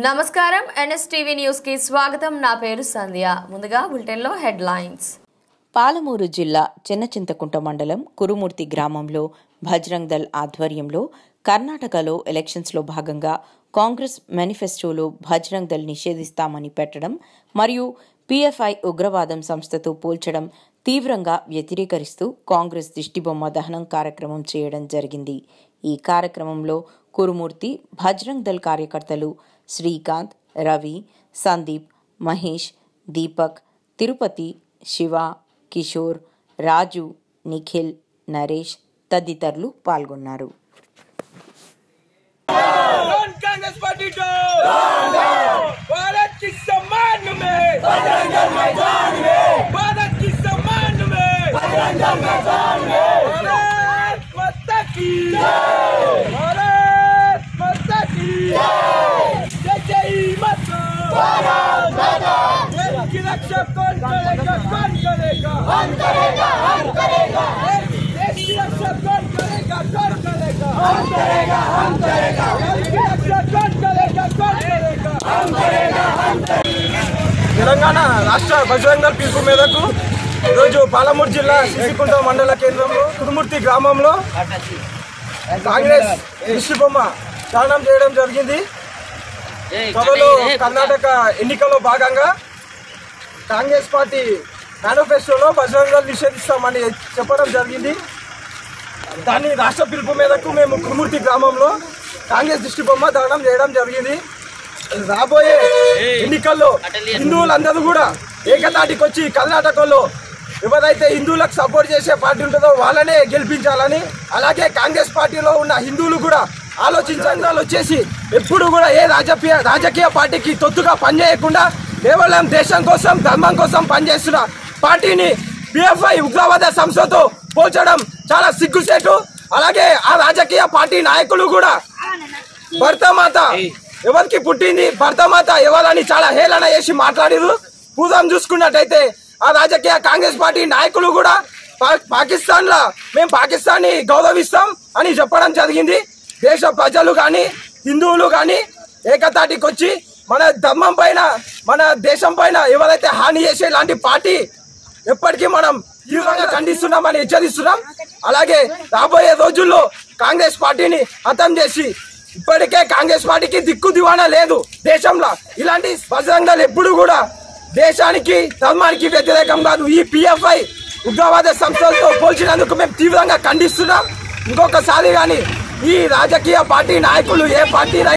నమస్కారం NSTV news కి స్వాగతం నా పేరు సంధ్య ముందుగా బులెటిన్ లో హెడ్ లైన్స్ పాలమూరు జిల్లా చిన్నచింతకుంట మండలం కురుమూర్తి గ్రామంలో భజ్రంగ్ దళ్ ఆధ్వర్యంలో కర్ణాటకలో ఎలక్షన్స్లో భాగంగా కాంగ్రెస్ మేనిఫెస్టోలో భజ్రంగ్ దళ్ నిషేధిస్తామని పెట్టడం మరియు పీఎఫ్ఐ ఉగ్రవాదం సంస్థతో పోల్చడం తీవ్రంగా వ్యతిరేకరిస్తూ కాంగ్రెస్ దిష్టిబొమ్మ దహనం కార్యక్రమం చేయడం జరిగింది ఈ కార్యక్రమంలో కురుమూర్తి భజ్రంగ్ దళ్ కార్యకర్తలు శ్రీకాంత్ రవి సందీప్ మహేష్ దీపక్ తిరుపతి శివ కిషోర్ రాజు నిఖిల్ నరేష్ తదితరులు పాల్గొన్నారు कौन कांग्रेस पार्टी को भारत की सम्मान में मैदान में भारत की सम्मान में मैदान में भारत माता की भारत माता की जय जय माता देश की रक्षा कौन करेगा कौन करेगा हम करेगा हम करेगा देश की रक्षा कौन करेगा कौन करेगा हम करेगा हम करेगा देश की रक्षा कौन करेगा कौन करेगा हम करेगा हम తెలంగాణ రాష్ట్ర బజరంగ దళ్ పిలుపు మేరకు ఈరోజు పాలమూరు జిల్లా సిసికుంట మండల కేంద్రంలో కురుమూర్తి గ్రామంలో కాంగ్రెస్ దిష్టిబొమ్మ దానం చేయడం జరిగింది త్వరలో కర్ణాటక ఎన్నికల్లో భాగంగా కాంగ్రెస్ పార్టీ మేనిఫెస్టోలో బజరంగ దళ్ నిషేధిస్తామని చెప్పడం జరిగింది దాన్ని రాష్ట్ర పిలుపు మేరకు మేము కురుమూర్తి గ్రామంలో కాంగ్రెస్ దిష్టి బొమ్మ దానం చేయడం జరిగింది రాబోయే ఎన్నికల్లో హిందువులందరూ కూడా ఏకతాటికి వచ్చి కర్ణాటకలో ఎవరైతే హిందువులకు సపోర్ట్ చేసే పార్టీ ఉంటుందో వాళ్ళనే గెలిపించాలని అలాగే కాంగ్రెస్ పార్టీలో ఉన్న హిందువులు కూడా ఆలోచించండి వాళ్ళు వచ్చేసి ఎప్పుడు కూడా ఏ రాజకీయ రాజకీయ పార్టీకి తొత్తుగా పనిచేయకుండా కేవలం దేశం కోసం ధర్మం కోసం పనిచేస్తున్న పార్టీని పిఎఫ్ఐ ఉగ్రవాద సంస్థతో పోల్చడం చాలా సిగ్గుసేటు అలాగే ఆ రాజకీయ పార్టీ నాయకులు కూడా భర్తమాత ఎవరికి పుట్టింది భర్తమాత ఎవరని చాలా హేళన చేసి మాట్లాడిరు పూర్వం చూసుకున్నట్టయితే ఆ రాజకీయ కాంగ్రెస్ పార్టీ నాయకులు కూడా పా- పాకిస్తాన్ లా మేము పాకిస్తాన్ ని గౌరవిస్తాం అని చెప్పడం జరిగింది దేశ ప్రజలు కానీ హిందువులు కానీ ఏకతాటికి వచ్చి మన ధర్మం పైన మన దేశం పైన ఎవరైతే హాని చేసే లాంటి పార్టీ ఎప్పటికీ మనం తీవ్రంగా ఖండిస్తున్నామని హెచ్చరిస్తున్నాం అలాగే రాబోయే రోజుల్లో కాంగ్రెస్ పార్టీని హతం చేసి ఇప్పటికే కాంగ్రెస్ పార్టీకి దిక్కు దివాణా లేదు దేశంలో ఇలాంటి బజరంగాలు ఎప్పుడు కూడా దేశానికి ధర్మానికి వ్యతిరేకం కాదు ఈ పిఎఫ్ఐ ఉగ్రవాద సంస్థలతో పోల్చినందుకు మేము తీవ్రంగా ఖండిస్తున్నాం ఇంకొకసారి కానీ ఈ రాజకీయ పార్టీ నాయకులు ఏ పార్టీ నాయ-